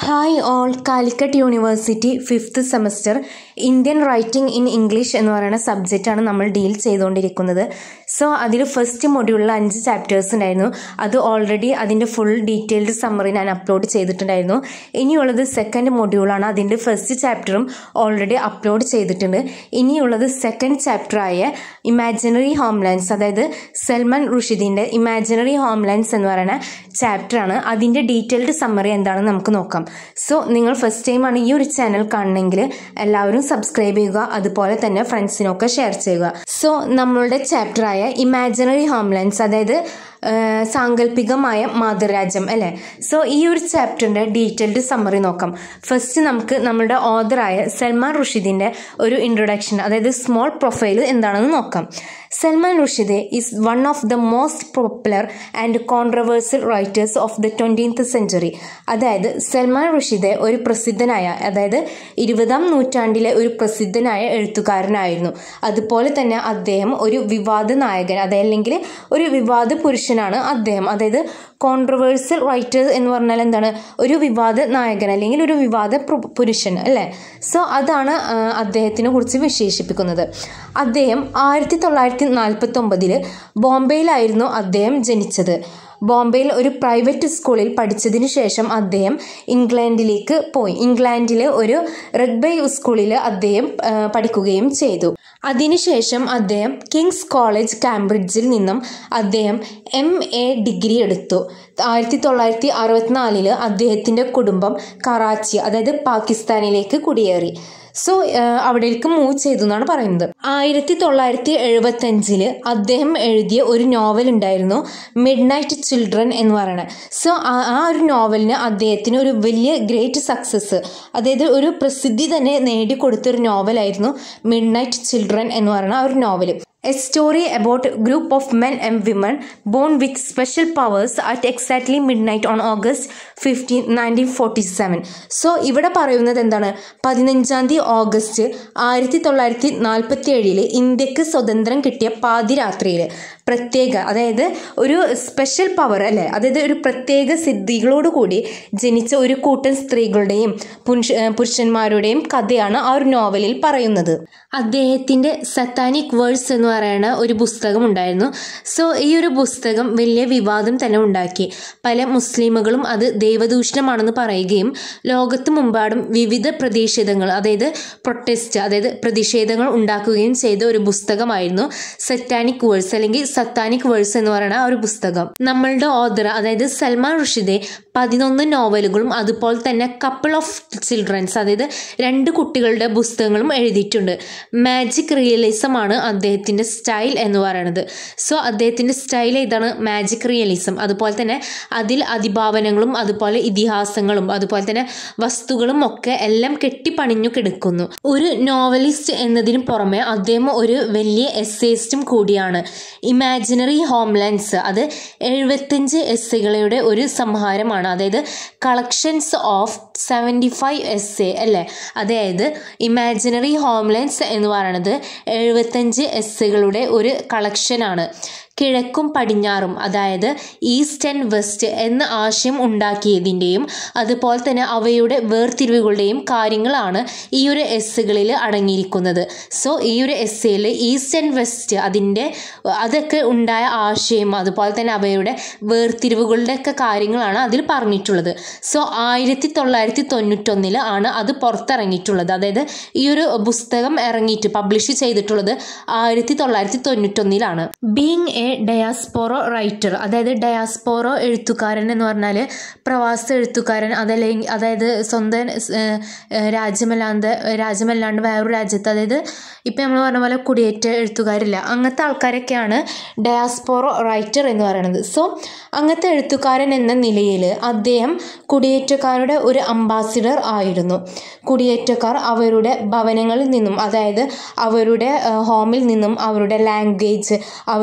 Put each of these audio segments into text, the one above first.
hi all Calicut university fifth semester Indian writing in English എന്ന് പറയുന്ന സബ്ജക്റ്റാണ് നമ്മൾ ഡീൽ ചെയ്തുകൊണ്ടിരിക്കുന്നത് സോ അതിൽ ഫസ്റ്റ് മൊഡ്യൂളിൽ അഞ്ച് ചാപ്റ്റേഴ്സ് ഉണ്ടായിരുന്നു അത് ഓൾറെഡി അതിൻ്റെ ഫുൾ ഡീറ്റെയിൽഡ് സമ്മറി ഞാൻ അപ്ലോഡ് ചെയ്തിട്ടുണ്ടായിരുന്നു ഇനിയുള്ളത് സെക്കൻഡ് മൊഡ്യൂളാണ് അതിൻ്റെ ഫസ്റ്റ് ചാപ്റ്ററും ഓൾറെഡി അപ്ലോഡ് ചെയ്തിട്ടുണ്ട് ഇനിയുള്ളത് സെക്കൻഡ് ചാപ്റ്ററായ ഇമാജിനറി ഹോംലാൻഡ്സ് അതായത് സൽമാൻ റുഷിദിൻ്റെ ഇമാജിനറി ഹോംലാൻഡ്സ് എന്ന് പറയുന്ന ചാപ്റ്ററാണ് അതിൻ്റെ ഡീറ്റെയിൽഡ് സമ്മറി എന്താണെന്ന് നമുക്ക് നോക്കാം സോ നിങ്ങൾ ഫസ്റ്റ് ടൈമാണ് ഈ ഒരു ചാനൽ കാണണമെങ്കിൽ എല്ലാവരും സബ്സ്ക്രൈബ് ചെയ്യുക അതുപോലെ തന്നെ ഫ്രണ്ട്സിനൊക്കെ ഷെയർ ചെയ്യുക സോ നമ്മളുടെ ചാപ്റ്ററായ ഇമാജിനറി ഹോംലാൻഡ്സ് അതായത് സാങ്കല്പികമായ മാതൃരാജ്യം അല്ലേ സോ ഈ ഒരു ചാപ്റ്ററിൻ്റെ ഡീറ്റെയിൽഡ് സമ്മറി നോക്കാം ഫസ്റ്റ് നമുക്ക് നമ്മുടെ ഓതറായ സൽമാൻ റുഷിദിൻ്റെ ഒരു ഇൻട്രൊഡക്ഷൻ അതായത് സ്മോൾ പ്രൊഫൈൽ എന്താണെന്ന് നോക്കാം Salman Rushdie is one of the most popular and controversial writers of the twentieth century അതായത് സൽമാൻ റുഷിദ് ഒരു പ്രസിദ്ധനായ അതായത് ഇരുപതാം നൂറ്റാണ്ടിലെ ഒരു പ്രസിദ്ധനായ എഴുത്തുകാരനായിരുന്നു അതുപോലെ തന്നെ അദ്ദേഹം ഒരു വിവാദ നായകൻ അതല്ലെങ്കിൽ ഒരു വിവാദ പുരുഷനാണ് അദ്ദേഹം അതായത് കോൺട്രവേഴ്സ്യൽ റൈറ്റർ എന്ന് പറഞ്ഞാൽ എന്താണ് ഒരു വിവാദ നായകൻ അല്ലെങ്കിൽ ഒരു വിവാദ പുരുഷൻ അല്ലേ സോ അതാണ് അദ്ദേഹത്തിനെ കുറിച്ച് വിശേഷിപ്പിക്കുന്നത് അദ്ദേഹം ആയിരത്തി തൊള്ളായിരത്തി നാൽപ്പത്തി ഒമ്പതിൽ ബോംബെയിലായിരുന്നു അദ്ദേഹം ജനിച്ചത് ബോംബെയിൽ ഒരു പ്രൈവറ്റ് സ്കൂളിൽ പഠിച്ചതിന് ശേഷം അദ്ദേഹം ഇംഗ്ലണ്ടിലേക്ക് പോയി ഇംഗ്ലണ്ടിലെ ഒരു റഗ്ബൈ സ്കൂളിൽ അദ്ദേഹം പഠിക്കുകയും ചെയ്തു അതിനുശേഷം അദ്ദേഹം കിങ്സ് കോളേജ് കാംബ്രിഡ്ജിൽ നിന്നും അദ്ദേഹം എം എ ഡിഗ്രി എടുത്തു ആയിരത്തി തൊള്ളായിരത്തി അറുപത്തിനാലില് അദ്ദേഹത്തിൻ്റെ കുടുംബം കറാച്ചി അതായത് പാകിസ്ഥാനിലേക്ക് കുടിയേറി സോ അവിടേക്ക് മൂവ് ചെയ്തു എന്നാണ് പറയുന്നത് ആയിരത്തി തൊള്ളായിരത്തി എഴുപത്തഞ്ചില് അദ്ദേഹം എഴുതിയ ഒരു നോവൽ ഉണ്ടായിരുന്നു മിഡ് നൈറ്റ് ചിൽഡ്രൻ എന്ന് പറയുന്നത് സോ ആ ഒരു നോവലിന് അദ്ദേഹത്തിന് ഒരു വലിയ ഗ്രേറ്റ് സക്സസ് അതായത് ഒരു പ്രസിദ്ധി തന്നെ നേടിക്കൊടുത്ത ഒരു നോവലായിരുന്നു മിഡ് നൈറ്റ് ചിൽഡ്രൻ എന്ന് പറയുന്ന ആ ഒരു novel a story about group of men and women born with special powers at exactly midnight on August fifteen nineteen forty seven so ഇവിടെ പറയുന്നത് എന്താണ് പതിനഞ്ചാം തീയതി ഓഗസ്റ്റ് ആയിരത്തി തൊള്ളായിരത്തി നാൽപ്പത്തി ഏഴില് ഇന്ത്യക്ക് സ്വതന്ത്രം കിട്ടിയ പാതിരാത്രിയിൽ പ്രത്യേക അതായത് ഒരു സ്പെഷ്യൽ പവർ അല്ലേ അതായത് ഒരു പ്രത്യേക സിദ്ധികളോട് കൂടി ജനിച്ച ഒരു കൂട്ടം സ്ത്രീകളുടെയും പുരുഷ പുരുഷന്മാരുടെയും കഥയാണ് ആ ഒരു നോവലിൽ പറയുന്നത് അദ്ദേഹത്തിൻ്റെ സത്താനിക് വേഴ്സ് എന്ന് പറയുന്ന ഒരു പുസ്തകം ഉണ്ടായിരുന്നു സോ ഈ ഒരു പുസ്തകം വലിയ വിവാദം തന്നെ ഉണ്ടാക്കി പല മുസ്ലിമുകളും അത് ദൈവദൂഷണമാണെന്ന് പറയുകയും ലോകത്ത് മുമ്പാടും വിവിധ പ്രതിഷേധങ്ങൾ അതായത് പ്രൊട്ടസ്റ്റ് അതായത് പ്രതിഷേധങ്ങൾ ഉണ്ടാക്കുകയും ചെയ്ത ഒരു പുസ്തകമായിരുന്നു സറ്റാനിക് വേഴ്സ് അല്ലെങ്കിൽ സത്താനിക് വേഴ്സ് എന്ന് പറയുന്ന ആ ഒരു പുസ്തകം നമ്മളുടെ ഓദർ അതായത് സൽമാൻ റുഷിദെ പതിനൊന്ന് നോവലുകളും അതുപോലെ തന്നെ കപ്പിൾ ഓഫ് ചിൽഡ്രൻസ് അതായത് രണ്ട് കുട്ടികളുടെ പുസ്തകങ്ങളും എഴുതിയിട്ടുണ്ട് മാജിക് റിയലിസം ആണ് അദ്ദേഹത്തിൻ്റെ സ്റ്റൈൽ എന്ന് പറയുന്നത് സോ അദ്ദേഹത്തിൻ്റെ സ്റ്റൈൽ ഇതാണ് മാജിക് റിയലിസം അതുപോലെ തന്നെ അതിൽ അതിഭാവനങ്ങളും അതുപോലെ ഇതിഹാസങ്ങളും അതുപോലെ തന്നെ വസ്തുക്കളും ഒക്കെ എല്ലാം കെട്ടിപ്പണിഞ്ഞു കിടക്കുന്നു ഒരു നോവലിസ്റ്റ് എന്നതിന് പുറമെ അദ്ദേഹം ഒരു വലിയ എസ്സേസ്റ്റും കൂടിയാണ് ഇമാജിനറി ഹോംലാൻഡ്സ് അത് എഴുപത്തഞ്ച് എസ്സേകളുടെ ഒരു സംഹാരമാണ് അതായത് collections of seventy five essays അല്ലേ അതായത് ഇമാജിനറി ഹോംലാൻഡ്സ് എന്ന് പറയുന്നത് എഴുപത്തഞ്ച് എസ്സേകളുടെ ഒരു കളക്ഷനാണ് കിഴക്കും പടിഞ്ഞാറും അതായത് ഈസ്റ്റ് ആൻഡ് വെസ്റ്റ് എന്ന ആശയം ഉണ്ടാക്കിയതിൻ്റെയും അതുപോലെ തന്നെ അവയുടെ വേർതിരിവുകളുടെയും കാര്യങ്ങളാണ് ഈ ഒരു എസ്സുകളിൽ അടങ്ങിയിരിക്കുന്നത് സോ ഈ ഒരു എസ്സയിൽ ഈസ്റ്റ് ആൻഡ് വെസ്റ്റ് അതിൻ്റെ അതൊക്കെ ഉണ്ടായ ആശയം അതുപോലെ തന്നെ അവയുടെ വേർതിരിവുകളുടെ ഒക്കെ കാര്യങ്ങളാണ് അതിൽ പറഞ്ഞിട്ടുള്ളത് സോ ആയിരത്തി തൊള്ളായിരത്തി തൊണ്ണൂറ്റൊന്നിൽ ആണ് അത് പുറത്തിറങ്ങിയിട്ടുള്ളത് അതായത് ഈ ഒരു പുസ്തകം ഇറങ്ങിയിട്ട് പബ്ലിഷ് ചെയ്തിട്ടുള്ളത് ആയിരത്തി തൊള്ളായിരത്തി തൊണ്ണൂറ്റൊന്നിലാണ് ബീങ് എ ഡയാസ്പോറോ റൈറ്റർ അതായത് ഡയാസ്പോറോ എഴുത്തുകാരൻ എന്ന് പറഞ്ഞാൽ പ്രവാസ എഴുത്തുകാരൻ അതല്ലെങ്കിൽ അതായത് സ്വന്തം രാജ്യമല്ലാണ്ട് രാജ്യമല്ലാണ്ട് വേറൊരു രാജ്യത്ത് അതായത് ഇപ്പം നമ്മൾ പറഞ്ഞ പോലെ കുടിയേറ്റ എഴുത്തുകാരില്ല അങ്ങനത്തെ ആൾക്കാരൊക്കെയാണ് ഡയാസ്പോറോ റൈറ്റർ എന്ന് പറയുന്നത് സോ അങ്ങനത്തെ എഴുത്തുകാരൻ എന്ന നിലയിൽ അദ്ദേഹം കുടിയേറ്റക്കാരുടെ ഒരു അംബാസിഡർ ആയിരുന്നു കുടിയേറ്റക്കാർ അവരുടെ ഭവനങ്ങളിൽ നിന്നും അതായത് അവരുടെ ഹോമിൽ നിന്നും അവരുടെ ലാംഗ്വേജ് അവരുടെ കസ്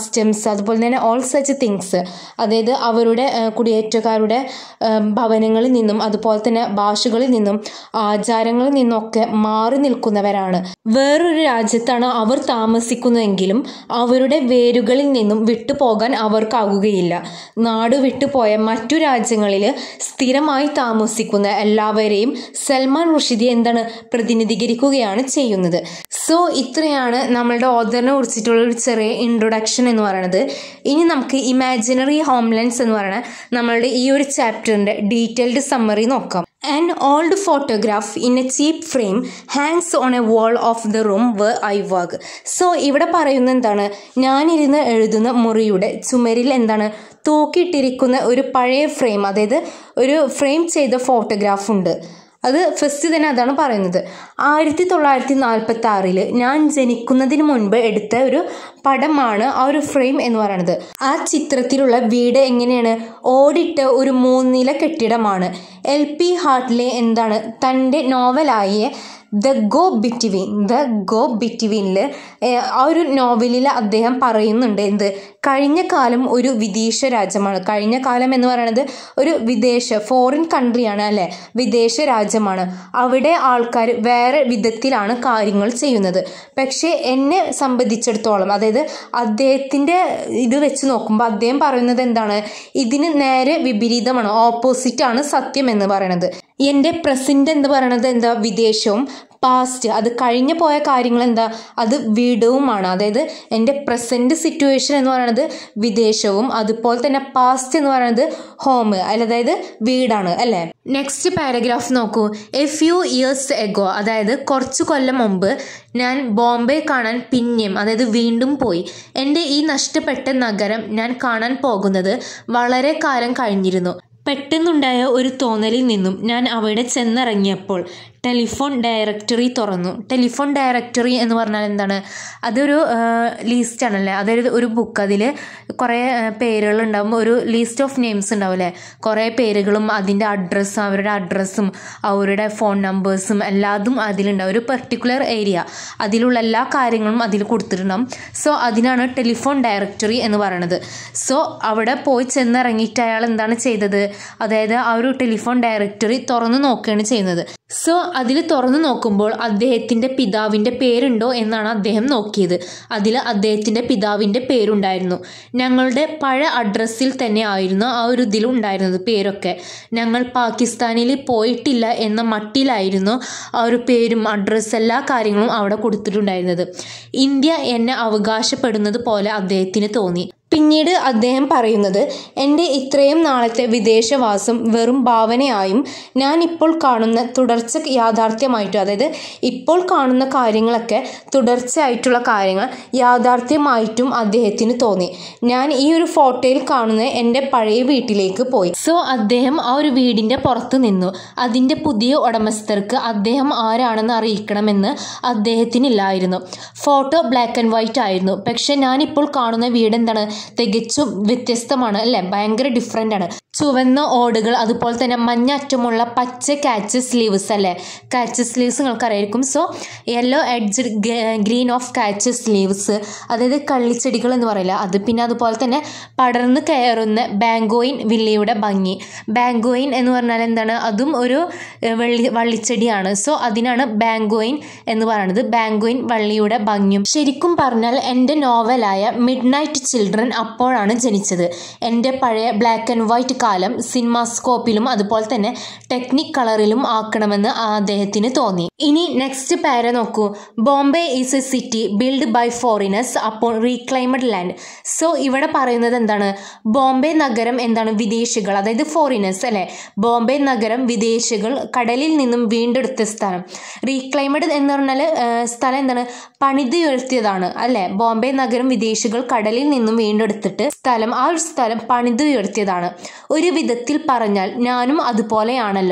കസ്റ്റംസ് അതുപോലെ തന്നെ ഓൾ സച്ച് തിങ്സ് അതായത് അവരുടെ ആ, കുടിയേറ്റക്കാരുടെ ആ, ഭവനങ്ങളിൽ നിന്നും അതുപോലെ തന്നെ ഭാഷകളിൽ നിന്നും ആചാരങ്ങളിൽ നിന്നൊക്കെ മാറി നിൽക്കുന്നവരാണ് വേറൊരു രാജ്യത്താണ് അവർ താമസിക്കുന്നതെങ്കിലും അവരുടെ വേരുകളിൽ നിന്നും വിട്ടുപോകാൻ അവർക്കാകുകയില്ല നാട് വിട്ടുപോയ മറ്റു രാജ്യങ്ങളിൽ സ്ഥിരമായി താമസിക്കുന്ന എല്ലാവരെയും സൽമാൻ റുഷിദി എന്താണ് പ്രതിനിധീകരിക്കുകയാണ് ചെയ്യുന്നത് സോ ഇത്രയാണ് നമ്മളുടെ ഓദറിനെ കുറിച്ചിട്ടുള്ള ഒരു ചെറിയ ഇൻട്രൊഡക്ഷൻ എന്ന് പറയുന്നത് ഇനി നമുക്ക് ഇമാജിനറി ഹോംലൻഡ്സ് എന്ന് പറയുന്ന നമ്മളുടെ ഈ ഒരു ചാപ്റ്ററിൻ്റെ ഡീറ്റെയിൽഡ് സമ്മറി നോക്കാം an old photograph in a cheap frame hangs on a wall of the room where I work so ഇവിടെ പറയുന്നത് എന്താണ് ഞാനിരുന്ന് എഴുതുന്ന മുറിയുടെ ചുമരിൽ എന്താണ് തൂക്കിയിട്ടിരിക്കുന്ന ഒരു പഴയ ഫ്രെയിം അതായത് ഒരു ഫ്രെയിം ചെയ്ത ഫോട്ടോഗ്രാഫ് ഉണ്ട് അത് ഫസ്റ്റ് തന്നെ അതാണ് പറയുന്നത് ആയിരത്തി തൊള്ളായിരത്തി നാൽപ്പത്തി ആറിൽ ഞാൻ ജനിക്കുന്നതിന് മുൻപ് എടുത്ത ഒരു പടമാണ് ആ ഒരു ഫ്രെയിം എന്ന് പറയുന്നത് ആ ചിത്രത്തിലുള്ള വീട് എങ്ങനെയാണ് ഓടിട്ട ഒരു മൂന്നില കെട്ടിടമാണ് എൽ പി ഹാർട്ട്ലെ എന്താണ് തൻ്റെ നോവലായ the go between the go ബിറ്റ്വീനിൽ ആ ഒരു നോവലിൽ അദ്ദേഹം പറയുന്നുണ്ട് എന്ത് കഴിഞ്ഞ കാലം ഒരു വിദേശ രാജ്യമാണ് കഴിഞ്ഞ കാലം എന്ന് പറയുന്നത് ഒരു വിദേശ ഫോറിൻ കൺട്രിയാണ് അല്ലേ വിദേശ രാജ്യമാണ് അവിടെ ആൾക്കാർ വേറെ വിധത്തിലാണ് കാര്യങ്ങൾ ചെയ്യുന്നത് പക്ഷേ എന്നെ സംബന്ധിച്ചിടത്തോളം അതായത് അദ്ദേഹത്തിൻ്റെ ഇത് വെച്ച് നോക്കുമ്പോൾ അദ്ദേഹം പറയുന്നത് എന്താണ് ഇതിന് നേരെ വിപരീതമാണ് ഓപ്പോസിറ്റാണ് സത്യം എന്ന് പറയുന്നത് എൻ്റെ പ്രസൻറ്റ് എന്ന് പറയുന്നത് എന്താ വിദേശവും പാസ്റ്റ് അത് കഴിഞ്ഞു പോയ കാര്യങ്ങൾ എന്താ അത് വീടവുമാണ് അതായത് എൻ്റെ പ്രസൻറ്റ് സിറ്റുവേഷൻ എന്ന് പറയുന്നത് വിദേശവും അതുപോലെ തന്നെ പാസ്റ്റ് എന്ന് പറയുന്നത് ഹോം അതായത് വീടാണ് അല്ലേ നെക്സ്റ്റ് പാരഗ്രാഫ് നോക്കൂ എ ഫ്യൂ ഇയേഴ്സ് എഗോ അതായത് കുറച്ച് കൊല്ലം മുമ്പ് ഞാൻ ബോംബെ കാണാൻ പിന്നെയും അതായത് വീണ്ടും പോയി എൻ്റെ ഈ നഷ്ടപ്പെട്ട നഗരം ഞാൻ കാണാൻ പോകുന്നത് വളരെ കാലം കഴിഞ്ഞിരുന്നു പെട്ടെന്നുണ്ടായ ഒരു തോന്നലിൽ നിന്നും ഞാൻ അവിടെ ചെന്നിറങ്ങിയപ്പോൾ ടെലിഫോൺ ഡയറക്ടറി തുറന്നു ടെലിഫോൺ ഡയറക്ടറി എന്ന് പറഞ്ഞാൽ എന്താണ് അതൊരു ലിസ്റ്റ് ആണല്ലേ അതായത് ഒരു ബുക്ക് അതിൽ കുറേ പേരുകൾ ഉണ്ടാകുമ്പോൾ ഒരു ലിസ്റ്റ് ഓഫ് നെയിംസ് ഉണ്ടാവും അല്ലേ കുറേ പേരുകളും അതിൻ്റെ അഡ്രസ്സും അവരുടെ അഡ്രസ്സും അവരുടെ ഫോൺ നമ്പേഴ്സും എല്ലാതും അതിലുണ്ടാവും ഒരു പെർട്ടിക്കുലർ ഏരിയ അതിലുള്ള എല്ലാ കാര്യങ്ങളും അതിൽ കൊടുത്തിട്ടുണ്ടാവും സോ അതിനാണ് ടെലിഫോൺ ഡയറക്ടറി എന്ന് പറയുന്നത് സോ അവിടെ പോയി ചെന്നിറങ്ങിയിട്ട് അയാൾ എന്താണ് ചെയ്തത് അതായത് ആ ഒരു ടെലിഫോൺ ഡയറക്ടറി തുറന്നു നോക്കുകയാണ് ചെയ്യുന്നത് സോ അതിൽ തുറന്നു നോക്കുമ്പോൾ അദ്ദേഹത്തിൻ്റെ പിതാവിൻ്റെ പേരുണ്ടോ എന്നാണ് അദ്ദേഹം നോക്കിയത് അതിൽ അദ്ദേഹത്തിൻ്റെ പിതാവിൻ്റെ പേരുണ്ടായിരുന്നു ഞങ്ങളുടെ പഴയ അഡ്രസ്സിൽ തന്നെ ആയിരുന്നു ആ ഒരു ഇതിൽ ഉണ്ടായിരുന്നത് പേരൊക്കെ ഞങ്ങൾ പാകിസ്ഥാനിൽ പോയിട്ടില്ല എന്ന മട്ടിലായിരുന്നു ആ ഒരു പേരും അഡ്രസ്സ് എല്ലാ കാര്യങ്ങളും അവിടെ കൊടുത്തിട്ടുണ്ടായിരുന്നത് ഇന്ത്യ എന്നെ അവകാശപ്പെടുന്നത് പോലെ അദ്ദേഹത്തിന് തോന്നി പിന്നീട് അദ്ദേഹം പറയുന്നത് എൻ്റെ ഇത്രയും നാളത്തെ വിദേശവാസം വെറും ഭാവനയായും ഞാൻ ഇപ്പോൾ കാണുന്ന തുടർച്ച യാഥാർത്ഥ്യമായിട്ടും അതായത് ഇപ്പോൾ കാണുന്ന കാര്യങ്ങളൊക്കെ തുടർച്ചയായിട്ടുള്ള കാര്യങ്ങൾ യാഥാർത്ഥ്യമായിട്ടും അദ്ദേഹത്തിന് തോന്നി ഞാൻ ഈ ഒരു ഫോട്ടോയിൽ കാണുന്ന എൻ്റെ പഴയ വീട്ടിലേക്ക് പോയി സോ അദ്ദേഹം ആ ഒരു വീടിൻ്റെ പുറത്ത് നിന്നു അതിൻ്റെ പുതിയ ഉടമസ്ഥർക്ക് അദ്ദേഹം ആരാണെന്ന് അറിയിക്കണമെന്ന് അദ്ദേഹത്തിനില്ലായിരുന്നു ഫോട്ടോ ബ്ലാക്ക് ആൻഡ് വൈറ്റ് ആയിരുന്നു പക്ഷെ ഞാനിപ്പോൾ കാണുന്ന വീട് എന്താണ് തികച്ചും വ്യത്യസ്തമാണ് അല്ലേ ഭയങ്കര ഡിഫറെൻ്റ് ആണ് ചുവന്ന ഓടുകൾ അതുപോലെ തന്നെ മഞ്ഞ അറ്റമുള്ള പച്ച കാച്ച് സ്ലീവ്സ് അല്ലേ കാച്ച് സ്ലീവ്സ് നിങ്ങൾക്കറിയായിരിക്കും so yellow edge green of cactus leaves അതായത് കള്ളിച്ചെടികൾ എന്ന് പറയില്ല അത് പിന്നെ അതുപോലെ തന്നെ പടർന്ന് കയറുന്ന ബാങ്കോയിൻ വില്ലയുടെ ഭംഗി ബാങ്കോയിൻ എന്ന് പറഞ്ഞാൽ എന്താണ് അതും ഒരു ഏഹ്, വെള്ളി വള്ളിച്ചെടിയാണ് സോ അതിനാണ് ബാങ്കോയിൻ എന്ന് പറയുന്നത് ബാങ്കോയിൻ വള്ളിയുടെ ഭംഗിയും ശരിക്കും പറഞ്ഞാൽ എൻ്റെ നോവലായ മിഡ് നൈറ്റ് ചിൽഡ്രൻ അപ്പോഴാണ് ജനിച്ചത് എൻ്റെ പഴയ ബ്ലാക്ക് ആൻഡ് വൈറ്റ് കാലം സിനിമാസ്കോപ്പിലും അതുപോലെ തന്നെ ടെക്നിക് കളറിലും ആക്കണമെന്ന് അദ്ദേഹത്തിന് തോന്നി ഇനി നെക്സ്റ്റ് പാര നോക്കൂ Bombay is a city build by foreigners അപ്പോൾ റീക്ലൈമഡ് ലാൻഡ് സോ ഇവിടെ പറയുന്നത് എന്താണ് ബോംബെ നഗരം എന്താണ് വിദേശികൾ അതായത് ഫോറിനേഴ്സ് അല്ലേ ബോംബെ നഗരം വിദേശികൾ കടലിൽ നിന്നും വീണ്ടെടുത്ത സ്ഥലം റീക്ലൈമഡ് എന്ന് പറഞ്ഞാൽ സ്ഥലം എന്താണ് പണിതുയർത്തിയതാണ് അല്ലേ ബോംബെ നഗരം വിദേശികൾ കടലിൽ നിന്നും വീണ്ടെടുത്തിട്ട് സ്ഥലം ആ ഒരു സ്ഥലം പണിതുയർത്തിയതാണ് ഒരു വിധത്തിൽ പറഞ്ഞാൽ ഞാനും അതുപോലെയാണല്ലോ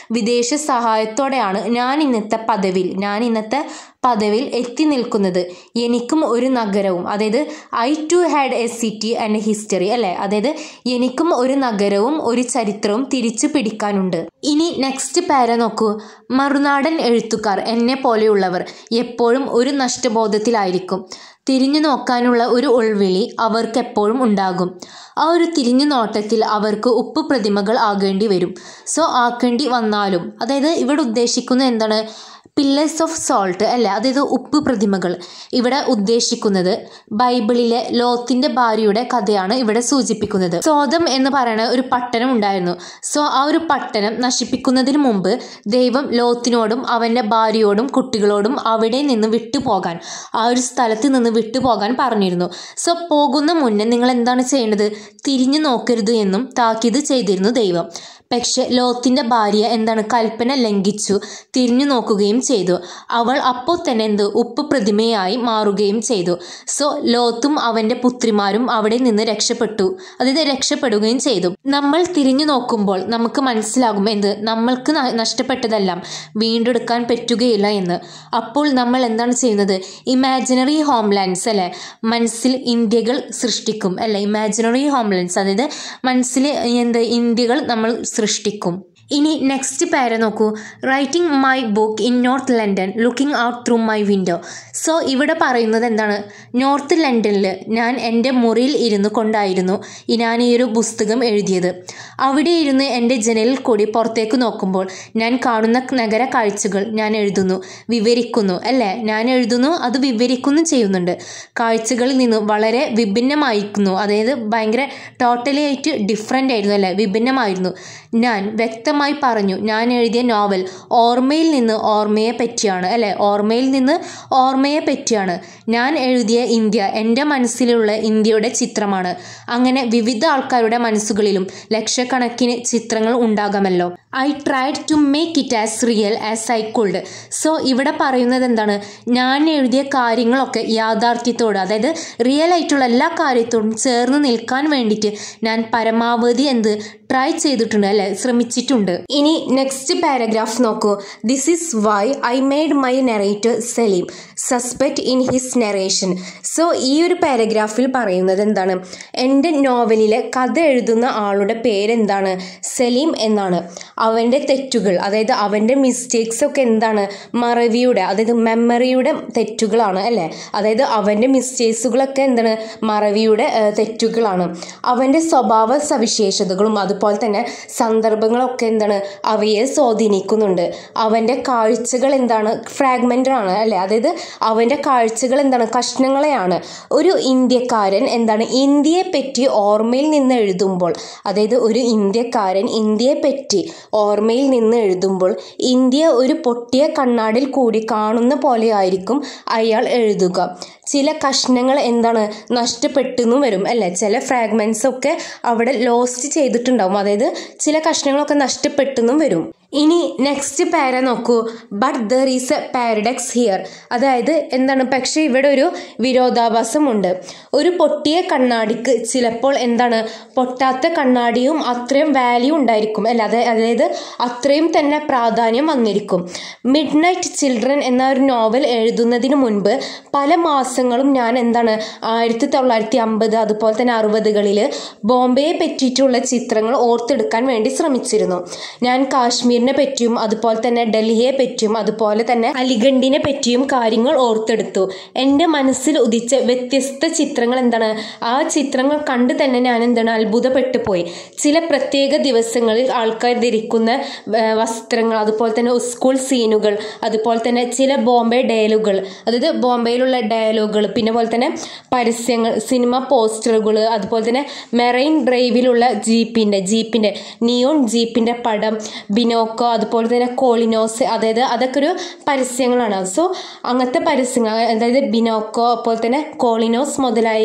വിദേശ സഹായത്തോടെയാണ് ഞാൻ ഇന്നത്തെ പദവിയിൽ ഞാൻ ഇന്നത്തെ പദവിയിൽ എത്തി നിൽക്കുന്നത് എനിക്കും ഒരു നഗരവും അതായത് I too had a city and history അല്ലേ അതായത് എനിക്കും ഒരു നഗരവും ഒരു ചരിത്രവും തിരിച്ചു പിടിക്കാനുണ്ട് ഇനി നെക്സ്റ്റ് പാര നോക്കൂ മറുനാടൻ എഴുത്തുകാർ എന്നെ പോലെയുള്ളവർ എപ്പോഴും ഒരു നഷ്ടബോധത്തിലായിരിക്കും തിരിഞ്ഞു നോക്കാനുള്ള ഒരു ഉൾവിളി അവർക്ക് എപ്പോഴും ഉണ്ടാകും ആ ഒരു തിരിഞ്ഞു നോട്ടത്തിൽ അവർക്ക് ഉപ്പ് പ്രതിമകൾ ആകേണ്ടി വരും സോ ആക്കേണ്ടി വന്നാലും അതായത് ഇവിടെ ഉദ്ദേശിക്കുന്നത് എന്താണ് പില്ലേഴ്സ് ഓഫ് സോൾട്ട് അല്ല അതായത് ഉപ്പ് പ്രതിമകൾ ഇവിടെ ഉദ്ദേശിക്കുന്നത് ബൈബിളിലെ ലോത്തിന്റെ ഭാര്യയുടെ കഥയാണ് ഇവിടെ സൂചിപ്പിക്കുന്നത് സോതം എന്ന് പറയുന്ന ഒരു പട്ടണം ഉണ്ടായിരുന്നു സോ ആ ഒരു പട്ടണം നശിപ്പിക്കുന്നതിന് മുമ്പ് ദൈവം ലോത്തിനോടും അവൻ്റെ ഭാര്യയോടും കുട്ടികളോടും അവിടെ നിന്ന് വിട്ടുപോകാൻ ആ ഒരു സ്ഥലത്ത് നിന്ന് വിട്ടുപോകാൻ പറഞ്ഞിരുന്നു സോ പോകുന്ന മുന്നേ നിങ്ങൾ എന്താണ് ചെയ്യേണ്ടത് തിരിഞ്ഞു നോക്കരുത് എന്നും താക്കീത് ചെയ്തിരുന്നു ദൈവം പക്ഷെ ലോത്തിന്റെ ഭാര്യ എന്താണ് കൽപ്പന ലംഘിച്ചു തിരിഞ്ഞു നോക്കുകയും ചെയ്തു അവൾ അപ്പോൾ തന്നെ എന്ത് ഉപ്പ് പ്രതിമയായി മാറുകയും ചെയ്തു സോ ലോത്തും അവന്റെ പുത്രിമാരും അവിടെ നിന്ന് രക്ഷപ്പെട്ടു അതായത് രക്ഷപ്പെടുകയും ചെയ്തു നമ്മൾ തിരിഞ്ഞു നോക്കുമ്പോൾ നമുക്ക് മനസ്സിലാകും എന്ത് നമ്മൾക്ക് ന- നഷ്ടപ്പെട്ടതെല്ലാം വീണ്ടെടുക്കാൻ പറ്റുകയില്ല എന്ന് അപ്പോൾ നമ്മൾ എന്താണ് ചെയ്യുന്നത് ഇമാജിനറി ഹോംലാൻഡ്സ് അല്ലെ മനസ്സിൽ ഇന്ത്യകൾ സൃഷ്ടിക്കും അല്ലെ ഇമാജിനറി ഹോംലാൻഡ്സ് അതായത് മനസ്സിൽ എന്ത് ഇന്ത്യകൾ നമ്മൾ സൃഷ്ടിക്കും ഇനി നെക്സ്റ്റ് പേര നോക്കൂ writing my book in North London looking out through my window so ഇവിടെ പറയുന്നത് എന്താണ് നോർത്ത് ലണ്ടനിൽ ഞാൻ എൻ്റെ മുറിയിൽ ഇരുന്നു കൊണ്ടായിരുന്നു ഈ ഞാൻ ഈ ഒരു പുസ്തകം എഴുതിയത് അവിടെ ഇരുന്ന് എൻ്റെ ജനലിൽ കൂടി പുറത്തേക്ക് നോക്കുമ്പോൾ ഞാൻ കാണുന്ന നഗര കാഴ്ചകൾ ഞാൻ എഴുതുന്നു വിവരിക്കുന്നു അല്ലേ ഞാൻ എഴുതുന്നു അത് വിവരിക്കുന്നു ചെയ്യുന്നുണ്ട് കാഴ്ചകളിൽ നിന്ന് വളരെ വിഭിന്നമായിരിക്കുന്നു അതായത് ഭയങ്കര ടോട്ടലി ആയിട്ട് ഡിഫറെൻ്റ് ആയിരുന്നു അല്ലേ വിഭിന്നമായിരുന്നു ഞാൻ വ്യക്തമായി പറഞ്ഞു ഞാൻ എഴുതിയ നോവൽ ഓർമ്മയിൽ നിന്ന് ഓർമ്മയെ പറ്റിയാണ് അല്ലേ ഓർമ്മയിൽ നിന്ന് ഓർമ്മയെ പറ്റിയാണ് ഞാൻ എഴുതിയ ഇന്ത്യ എൻ്റെ മനസ്സിലുള്ള ഇന്ത്യയുടെ ചിത്രമാണ് അങ്ങനെ വിവിധ ആൾക്കാരുടെ മനസ്സുകളിലും ലക്ഷക്കണക്കിന് ചിത്രങ്ങൾ ഉണ്ടാകാമല്ലോ I tried to make it as real as I could so ഇവിടെ പറയുന്നത് എന്താണ് ഞാൻ എഴുതിയ കാര്യങ്ങളൊക്കെ യാഥാർത്ഥ്യത്തോട് അതായത് റിയൽ ആയിട്ടുള്ള എല്ലാ കാര്യത്തോടും ചേർന്ന് നിൽക്കാൻ വേണ്ടിയിട്ട് ഞാൻ പരമാവധി എന്ത് ട്രൈ ചെയ്തിട്ടുണ്ട് അല്ലെ ശ്രമിച്ചിട്ടുണ്ട് ഇനി നെക്സ്റ്റ് പാരഗ്രാഫ് നോക്കൂ this is why I made my narrator Saleem suspect in his narration so ഈ ഒരു പാരഗ്രാഫിൽ പറയുന്നത് എന്താണ് എൻ്റെ നോവലിലെ കഥ എഴുതുന്ന ആളുടെ പേരെന്താണ് സലീം എന്നാണ് അവൻ്റെ തെറ്റുകൾ അതായത് അവൻ്റെ മിസ്റ്റേക്സ് ഒക്കെ എന്താണ് മറവിയുടെ അതായത് മെമ്മറിയുടെ തെറ്റുകളാണ് അല്ലേ അതായത് അവൻ്റെ മിസ്റ്റേക്സുകളൊക്കെ എന്താണ് മറവിയുടെ ഏഹ്, തെറ്റുകളാണ് അവൻ്റെ സ്വഭാവ സവിശേഷതകളും അതുപോലെ തന്നെ സന്ദർഭങ്ങളൊക്കെ എന്താണ് അവയെ സ്വാധീനിക്കുന്നുണ്ട് അവൻ്റെ കാഴ്ചകൾ എന്താണ് ഫ്രാഗ്മെൻ്റ് ആണ് അല്ലേ അതായത് അവൻ്റെ കാഴ്ചകൾ എന്താണ് കഷ്ണങ്ങളെയാണ് ഒരു ഇന്ത്യക്കാരൻ എന്താണ് ഇന്ത്യയെ പറ്റി ഓർമ്മയിൽ നിന്ന് എഴുതുമ്പോൾ അതായത് ഒരു ഇന്ത്യക്കാരൻ ഇന്ത്യയെ പറ്റി ഓർമ്മയിൽ നിന്ന് എഴുതുമ്പോൾ ഇന്ത്യ ഒരു പൊട്ടിയ കണ്ണാടിൽ കൂടി കാണുന്ന പോലെ ആയിരിക്കും അയാൾ എഴുതുക ചില കഷ്ണങ്ങൾ എന്താണ് നഷ്ടപ്പെട്ടെന്നും വരും അല്ലേ ചില ഫ്രാഗ്മെന്റ്സ് ഒക്കെ അവിടെ ലോസ്റ്റ് ചെയ്തിട്ടുണ്ടാവും അതായത് ചില കഷ്ണങ്ങളൊക്കെ നഷ്ടപ്പെട്ടെന്നും വരും ഇനി നെക്സ്റ്റ് പാര നോക്കൂ but there is a paradox here അതായത് എന്താണ് പക്ഷേ ഇവിടെ ഒരു വിരോധാഭാസമുണ്ട് ഒരു പൊട്ടിയ കണ്ണാടിക്ക് ചിലപ്പോൾ എന്താണ് പൊട്ടാത്ത കണ്ണാടിയും അത്രയും വാല്യൂ ഉണ്ടായിരിക്കും അല്ല അതെ അതായത് അത്രയും തന്നെ പ്രാധാന്യം വന്നിരിക്കും മിഡ് നൈറ്റ് ചിൽഡ്രൻ എന്ന ഒരു നോവൽ എഴുതുന്നതിന് മുൻപ് പല മാസങ്ങളും ഞാൻ എന്താണ് ആയിരത്തി തൊള്ളായിരത്തി അമ്പത് അതുപോലെ തന്നെ അറുപതുകളിൽ ബോംബെയെ പറ്റിയിട്ടുള്ള ചിത്രങ്ങൾ ഓർത്തെടുക്കാൻ വേണ്ടി ശ്രമിച്ചിരുന്നു ഞാൻ കാശ്മീരിനെ പറ്റിയും അതുപോലെ തന്നെ ഡൽഹിയെ പറ്റിയും അതുപോലെ തന്നെ അലിഗഡിനെ പറ്റിയും കാര്യങ്ങൾ ഓർത്തെടുത്തു എൻ്റെ മനസ്സിൽ ഉദിച്ച വ്യത്യസ്ത ചിത്രങ്ങൾ എന്താണ് ആ ചിത്രങ്ങൾ കണ്ട് തന്നെ ഞാൻ എന്താണ് അത്ഭുതപ്പെട്ടു പോയി ചില പ്രത്യേക ദിവസങ്ങളിൽ ആൾക്കാർ ധരിക്കുന്ന ഏർ, വസ്ത്രങ്ങൾ അതുപോലെ തന്നെ സ്കൂൾ സീനുകൾ അതുപോലെ തന്നെ ചില ബോംബെ ഡയലോഗുകൾ അതായത് ബോംബെയിലുള്ള ഡയലോഗുകൾ പിന്നെ പോലെ തന്നെ പരസ്യങ്ങൾ സിനിമ പോസ്റ്ററുകൾ അതുപോലെ തന്നെ മെറൈൻ ഡ്രൈവിലുള്ള ജീപ്പിൻ്റെ ജീപ്പിൻ്റെ നിയോൺ ജീപ്പിൻ്റെ പടം ബിനോക്കോ അതുപോലെ തന്നെ കോളിനോസ് അതായത് അതൊക്കെ ഒരു പരസ്യങ്ങളാണ് സോ അങ്ങനത്തെ പരസ്യങ്ങൾ അതായത് ബിനോക്കോ അതുപോലെ തന്നെ കോളിനോസ് മുതലായ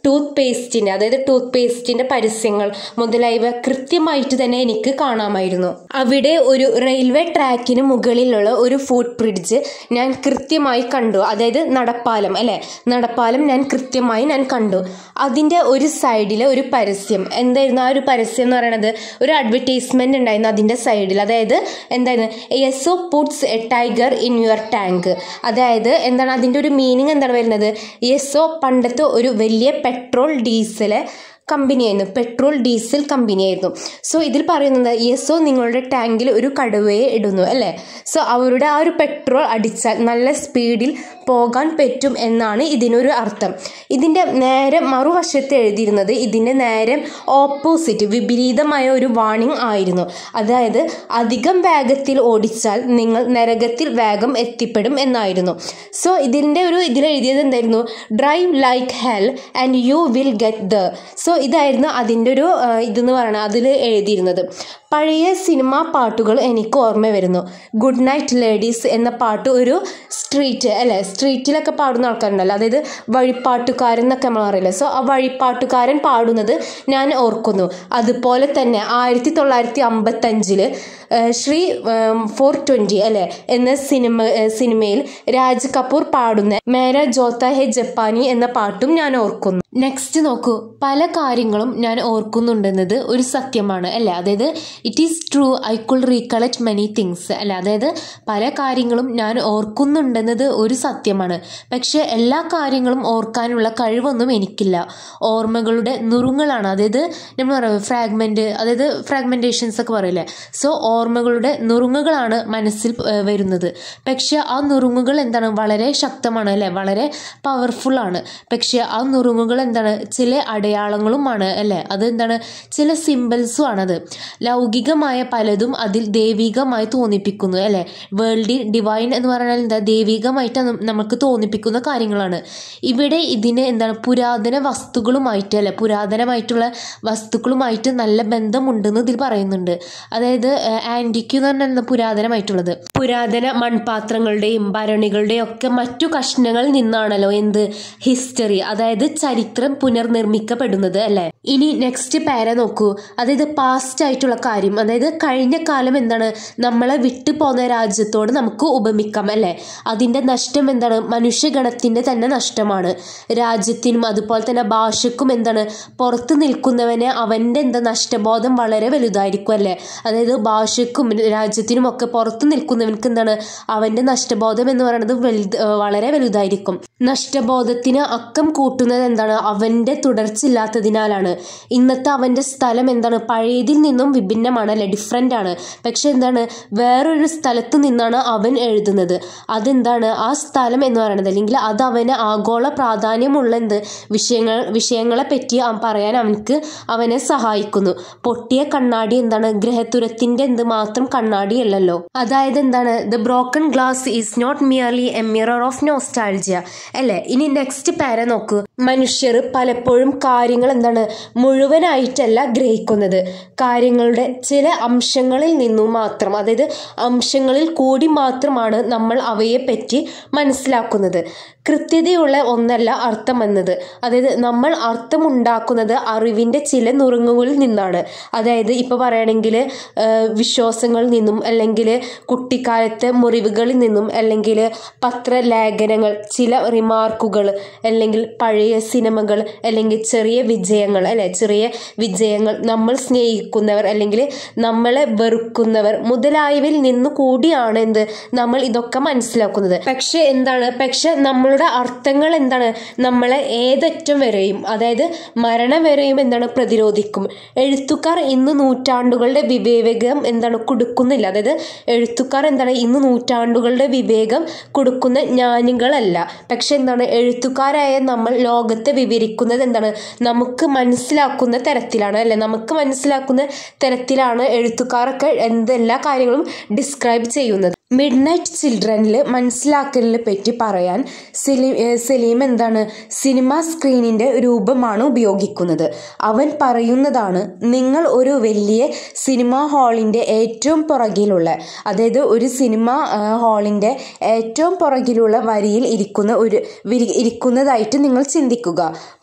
ടൂത്ത് പേസ്റ്റിന്റെ അതായത് ടൂത്ത് പേസ്റ്റിന്റെ പരസ്യങ്ങൾ മുതലായവ കൃത്യമായിട്ട് തന്നെ എനിക്ക് കാണാമായിരുന്നു അവിടെ ഒരു റെയിൽവേ ട്രാക്കിന് മുകളിലുള്ള ഒരു ഫുട് ബ്രിഡ്ജ് ഞാൻ കൃത്യമായി കണ്ടു അതായത് നടപ്പാലം അല്ലെ നടപ്പാലം ഞാൻ കൃത്യമായി ഞാൻ കണ്ടു അതിന്റെ ഒരു സൈഡിലെ ഒരു പരസ്യം എന്തായിരുന്നു ആ ഒരു പരസ്യം എന്ന് പറയുന്നത് ഒരു അഡ്വർടൈസ്മെന്റ് ഉണ്ടായിരുന്നു അതിന്റെ സൈഡിൽ അതായത് എന്തായിരുന്നു Esso puts a tiger in your tank അതായത് എന്താണ് അതിന്റെ ഒരു മീനിങ് എന്താണ് വരുന്നത് യെസോ പണ്ടത്തെ ഒരു വലിയ പെട്രോൾ ഡീസല് കമ്പനിയായിരുന്നു പെട്രോൾ ഡീസൽ കമ്പനിയായിരുന്നു സോ ഇതിൽ പറയുന്നത് യെസോ നിങ്ങളുടെ ടാങ്കിൽ ഒരു കടുവയെ ഇടുന്നു അല്ലേ സോ അവരുടെ ആ ഒരു പെട്രോൾ അടിച്ചാൽ നല്ല സ്പീഡിൽ പോകാൻ പറ്റും എന്നാണ് ഇതിനൊരു അർത്ഥം ഇതിൻ്റെ നേരെ മറുവശത്ത് എഴുതിയിരുന്നത് ഇതിൻ്റെ നേരെ ഓപ്പോസിറ്റ് വിപരീതമായ ഒരു വാണിംഗ് ആയിരുന്നു അതായത് അധികം വേഗത്തിൽ ഓടിച്ചാൽ നിങ്ങൾ നരകത്തിൽ വേഗം എത്തിപ്പെടും എന്നായിരുന്നു സോ ഇതിൻ്റെ ഒരു ഇതിൽ എഴുതിയത് എന്തായിരുന്നു drive like hell and you will get the so ഇതായിരുന്നു അതിൻ്റെ ഒരു ആ, ഇതെന്ന് പറയുന്നത് അതിൽ എഴുതിയിരുന്നത് പഴയ സിനിമാ പാട്ടുകൾ എനിക്ക് ഓർമ്മ വരുന്നു ഗുഡ് നൈറ്റ് ലേഡീസ് എന്ന പാട്ട് ഒരു സ്ട്രീറ്റ് അല്ലേ സ്ട്രീറ്റിലൊക്കെ പാടുന്ന ആൾക്കാരുണ്ടല്ലോ അതായത് വഴിപ്പാട്ടുകാരൻ എന്നൊക്കെ നമ്മൾ പറയില്ലേ സോ ആ വഴിപ്പാട്ടുകാരൻ പാടുന്നത് ഞാൻ ഓർക്കുന്നു അതുപോലെ തന്നെ ആയിരത്തി തൊള്ളായിരത്തി അമ്പത്തഞ്ചില് ശ്രീ ഫോർ ട്വൻറ്റി അല്ലേ എന്ന സിനിമ ഏഹ് സിനിമയിൽ രാജ് കപൂർ പാടുന്ന മേര ജോത്ത ഹെ ജപ്പാനി എന്ന പാട്ടും ഞാൻ ഓർക്കുന്നു നെക്സ്റ്റ് നോക്കൂ പല കാര്യങ്ങളും ഞാൻ ഓർക്കുന്നുണ്ടെന്നത് ഒരു സത്യമാണ് അല്ലേ അതായത് it is true I could recollect many things അല്ലേ അതായത് പല കാര്യങ്ങളും ഞാൻ ഓർക്കുന്നുണ്ടെന്നത് ഒരു സത്യമാണ് പക്ഷെ എല്ലാ കാര്യങ്ങളും ഓർക്കാനുള്ള കഴിവൊന്നും എനിക്കില്ല ഓർമ്മകളുടെ നുറുങ്ങളാണ് അതായത് നമ്മൾ പറയുന്നത് ഫ്രാഗ്മെന്റ് അതായത് ഫ്രാഗ്മെന്റേഷൻസ് ഒക്കെ പറയില്ലേ സോ ഓർമ്മകളുടെ നുറുങ്ങുകളാണ് മനസ്സിൽ ഏഹ്, വരുന്നത് പക്ഷെ ആ നുറുങ്ങുകൾ എന്താണ് വളരെ ശക്തമാണ് അല്ലെ വളരെ പവർഫുൾ ആണ് പക്ഷെ ആ നുറുങ്ങുകൾ എന്താണ് ചില അടയാളങ്ങളുമാണ് അല്ലെ അത് എന്താണ് ചില സിമ്പിൾസും ആണത് ലൗകികമായ പലതും അതിൽ ദൈവികമായി തോന്നിപ്പിക്കുന്നു അല്ലെ വേൾഡി ഡിവൈൻ എന്ന് പറഞ്ഞാൽ എന്താ ദൈവികമായിട്ട് നം- നമുക്ക് തോന്നിപ്പിക്കുന്ന കാര്യങ്ങളാണ് ഇവിടെ ഇതിന് എന്താണ് പുരാതന വസ്തുക്കളുമായിട്ട് അല്ലെ പുരാതനമായിട്ടുള്ള വസ്തുക്കളുമായിട്ട് നല്ല ബന്ധമുണ്ടെന്ന് ഇതിൽ പറയുന്നുണ്ട് അതായത് ആൻറ്റിക്ക് എന്ന് പറഞ്ഞാൽ എന്താ പുരാതനമായിട്ടുള്ളത് പുരാതന മൺപാത്രങ്ങളുടെയും ഭരണികളുടെയും ഒക്കെ മറ്റു കഷ്ണങ്ങളിൽ നിന്നാണല്ലോ എന്ത് ഹിസ്റ്ററി അതായത് ചരിത്രം പുനർനിർമ്മിക്കപ്പെടുന്നത് അല്ലെ ഇനി നെക്സ്റ്റ് പാര നോക്കൂ അതായത് പാസ്റ്റ് ആയിട്ടുള്ള കാര്യം അതായത് കഴിഞ്ഞ കാലം എന്താണ് നമ്മളെ വിട്ടു പോന്ന രാജ്യത്തോട് നമുക്ക് ഉപമിക്കാം അല്ലെ അതിന്റെ നഷ്ടം എന്താണ് മനുഷ്യഗണത്തിന്റെ തന്നെ നഷ്ടമാണ് രാജ്യത്തിനും അതുപോലെ തന്നെ ഭാഷക്കും എന്താണ് പുറത്ത് നിൽക്കുന്നവന് അവന്റെ എന്താ നഷ്ടബോധം വളരെ വലുതായിരിക്കും അല്ലെ അതായത് ഭാഷക്കും രാജ്യത്തിനും ഒക്കെ പുറത്ത് നിൽക്കുന്നവർക്ക് എന്താണ് അവന്റെ നഷ്ടബോധം എന്ന് പറയുന്നത് വലുത് ഏഹ് വളരെ വലുതായിരിക്കും നഷ്ടബോധത്തിന് അക്കം കൂട്ടുന്നത് എന്താണ് അവന്റെ തുടർച്ചയില്ലാത്തതിനാലാണ് ഇന്നത്തെ അവന്റെ സ്ഥലം എന്താണ് പഴയതിൽ നിന്നും വിഭിന്നമാണ് അല്ലെ ഡിഫറെൻ്റ് ആണ് പക്ഷെ എന്താണ് വേറൊരു സ്ഥലത്ത് നിന്നാണ് അവൻ എഴുതുന്നത് അതെന്താണ് ആ സ്ഥലം എന്ന് പറയുന്നത് അല്ലെങ്കിൽ അത് അവന് ആഗോള പ്രാധാന്യമുള്ള എന്ത് വിഷയങ്ങൾ വിഷയങ്ങളെ പറ്റി അവൻ പറയാൻ അവനക്ക് അവനെ സഹായിക്കുന്നു പൊട്ടിയ കണ്ണാടി എന്താണ് ഗ്രഹത്തുരത്തിന്റെ എന്ത് മാത്രം കണ്ണാടിയല്ലല്ലോ അതായത് എന്താണ് the broken glass is not merely a mirror of nostalgia അല്ലേ ഇനി നെക്സ്റ്റ് പാര നോക്കൂ മനുഷ്യർ പലപ്പോഴും കാര്യങ്ങൾ എന്താണ് മുഴുവനായിട്ടല്ല ഗ്രഹിക്കുന്നത് കാര്യങ്ങളുടെ ചില അംശങ്ങളിൽ നിന്നും മാത്രം അതായത് അംശങ്ങളിൽ കൂടി മാത്രമാണ് നമ്മൾ അവയെ പറ്റി മനസ്സിലാക്കുന്നത് കൃത്യതയുള്ള ഒന്നല്ല അർത്ഥം എന്നത് അതായത് നമ്മൾ അർത്ഥമുണ്ടാക്കുന്നത് അറിവിൻ്റെ ചില നുറുങ്ങുകളിൽ നിന്നാണ് അതായത് ഇപ്പോൾ പറയുകയാണെങ്കിൽ വിശ്വാസങ്ങളിൽ നിന്നും അല്ലെങ്കിൽ കുട്ടിക്കാലത്തെ മുറിവുകളിൽ നിന്നും അല്ലെങ്കിൽ പത്രലേഖനങ്ങൾ ചില റിമാർക്കുകൾ അല്ലെങ്കിൽ പഴയ സിനിമകൾ അല്ലെങ്കിൽ ചെറിയ വിജയങ്ങൾ അല്ലെ ചെറിയ വിജയങ്ങൾ നമ്മൾ സ്നേഹിക്കുന്നവർ അല്ലെങ്കിൽ നമ്മളെ വെറുക്കുന്നവർ മുതലായവയിൽ നിന്ന് കൂടിയാണ് എന്ത് നമ്മൾ ഇതൊക്കെ മനസ്സിലാക്കുന്നത് പക്ഷെ എന്താണ് പക്ഷെ നമ്മളുടെ അർത്ഥങ്ങൾ എന്താണ് നമ്മളെ ഏതറ്റം വരെയും അതായത് മരണം വരെയും എന്താണ് പ്രതിരോധിക്കും എഴുത്തുകാർ ഇന്ന് നൂറ്റാണ്ടുകളുടെ വിവേകം എന്താണ് കൊടുക്കുന്നില്ല അതായത് എഴുത്തുകാർ എന്താണ് ഇന്ന് നൂറ്റാണ്ടുകളുടെ വിവേകം കൊടുക്കുന്ന ജ്ഞാനികളല്ല പക്ഷെ എന്താണ് എഴുത്തുകാരായ നമ്മൾ ലോകത്തെ വിവരിക്കുന്നത് എന്താണ് നമുക്ക് മനസ്സിലാക്കുന്ന തരത്തിലാണ് അല്ലെ നമുക്ക് മനസ്സിലാക്കുന്ന തരത്തിലാണ് എഴുത്തുകാരൊക്കെ എന്തെല്ലാ കാര്യങ്ങളും ഡിസ്ക്രൈബ് ചെയ്യുന്നത് മിഡ് നൈറ്റ് ചിൽഡ്രനിൽ മനസ്സിലാക്കലിനെ പറ്റി പറയാൻ സെലി ഏഹ് സലീം എന്താണ് സിനിമ സ്ക്രീനിൻ്റെ രൂപമാണ് ഉപയോഗിക്കുന്നത് അവൻ പറയുന്നതാണ് നിങ്ങൾ ഒരു വലിയ സിനിമ ഹാളിൻ്റെ ഏറ്റവും പുറകിലുള്ള അതായത് ഒരു സിനിമ ഹാളിൻ്റെ ഏറ്റവും പുറകിലുള്ള വരിയിൽ ഇരിക്കുന്ന ഒരു വിരി ഇരിക്കുന്നതായിട്ട് നിങ്ങൾ ചിന്തിക്കുക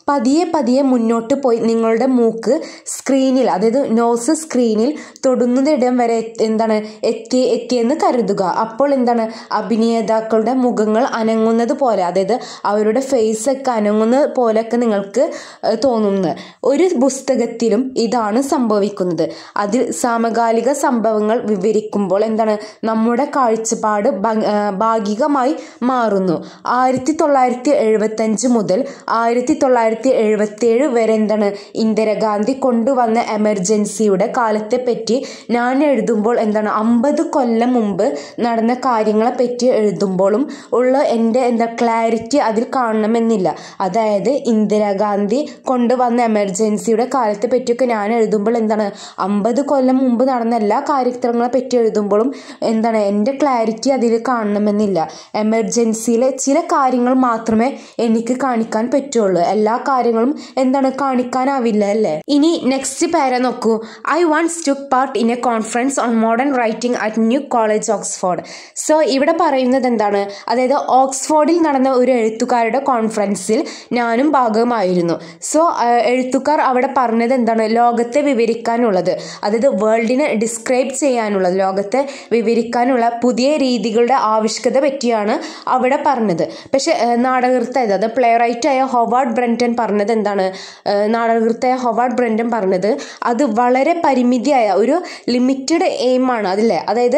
പതിയെ പതിയെ മുന്നോട്ട് പോയി നിങ്ങളുടെ മൂക്ക് സ്ക്രീനിൽ അതായത് നോസ് സ്ക്രീനിൽ തൊടുന്നതിടം വരെ എന്താണ് എത്തി എത്തിയെന്ന് കരുതുക അപ്പോൾ എന്താണ് അഭിനേതാക്കളുടെ മുഖങ്ങൾ അനങ്ങുന്നത് പോലെ അതായത് അവരുടെ ഫേസ് ഒക്കെ അനങ്ങുന്ന പോലെയൊക്കെ നിങ്ങൾക്ക് തോന്നുന്നു ഒരു പുസ്തകത്തിലും ഇതാണ് സംഭവിക്കുന്നത് അതിൽ സമകാലിക സംഭവങ്ങൾ വിവരിക്കുമ്പോൾ എന്താണ് നമ്മുടെ കാഴ്ചപ്പാട് ഭാഗികമായി മാറുന്നു ആയിരത്തി തൊള്ളായിരത്തി എഴുപത്തഞ്ച് മുതൽ ആയിരത്തി തൊള്ളായിരത്തി എഴുപത്തിയേഴ് വരെ എന്താണ് ഇന്ദിരാഗാന്ധി കൊണ്ടുവന്ന എമർജൻസിയുടെ കാലത്തെപ്പറ്റി ഞാൻ എഴുതുമ്പോൾ എന്താണ് അമ്പത് കൊല്ലം മുമ്പ് നടന്ന കാര്യങ്ങളെ പറ്റി എഴുതുമ്പോഴും ഉള്ള എൻ്റെ എന്താ ക്ലാരിറ്റി അതിൽ കാണണമെന്നില്ല അതായത് ഇന്ദിരാഗാന്ധി കൊണ്ടുവന്ന എമർജൻസിയുടെ കാലത്തെ പറ്റിയൊക്കെ ഞാൻ എഴുതുമ്പോൾ എന്താണ് അമ്പത് കൊല്ലം മുമ്പ് നടന്ന എല്ലാ കാര്യങ്ങളെ പറ്റി എഴുതുമ്പോഴും എന്താണ് എൻ്റെ ക്ലാരിറ്റി അതിൽ കാണണമെന്നില്ല എമർജൻസിയിലെ ചില കാര്യങ്ങൾ മാത്രമേ എനിക്ക് കാണിക്കാൻ പറ്റുള്ളൂ എല്ലാ കാര്യങ്ങളും എന്താണ് കാണിക്കാനാവില്ല അല്ലേ ഇനി നെക്സ്റ്റ് പേര നോക്കൂ I once took part in a conference on modern writing at New College Oxford so ഇവിടെ പറയുന്നത് എന്താണ് അതായത് ഓക്സ്ഫോർഡിൽ നടന്ന ഒരു എഴുത്തുകാരുടെ കോൺഫറൻസിൽ ഞാനും ഭാഗമായിരുന്നു സോ എഴുത്തുകാർ അവിടെ പറഞ്ഞത് എന്താണ് ലോകത്തെ വിവരിക്കാനുള്ളത് അതായത് വേൾഡിനെ ഡിസ്ക്രൈബ് ചെയ്യാനുള്ളത് ലോകത്തെ വിവരിക്കാനുള്ള പുതിയ രീതികളുടെ ആവശ്യകത പറ്റിയാണ് അവിടെ പറഞ്ഞത് പക്ഷെ നാടകൃത്തായത് അത് പ്ലേ റൈറ്റായ ഹൊവാർഡ് ബ്രൻറ്റൻ പറഞ്ഞത് എന്താണ് നാടകൃത്തായ ഹൊവാർഡ് ബ്രൻറ്റൻ പറഞ്ഞത് അത് വളരെ പരിമിതിയായ ഒരു ലിമിറ്റഡ് എയിമാണ് അതില്ലേ അതായത്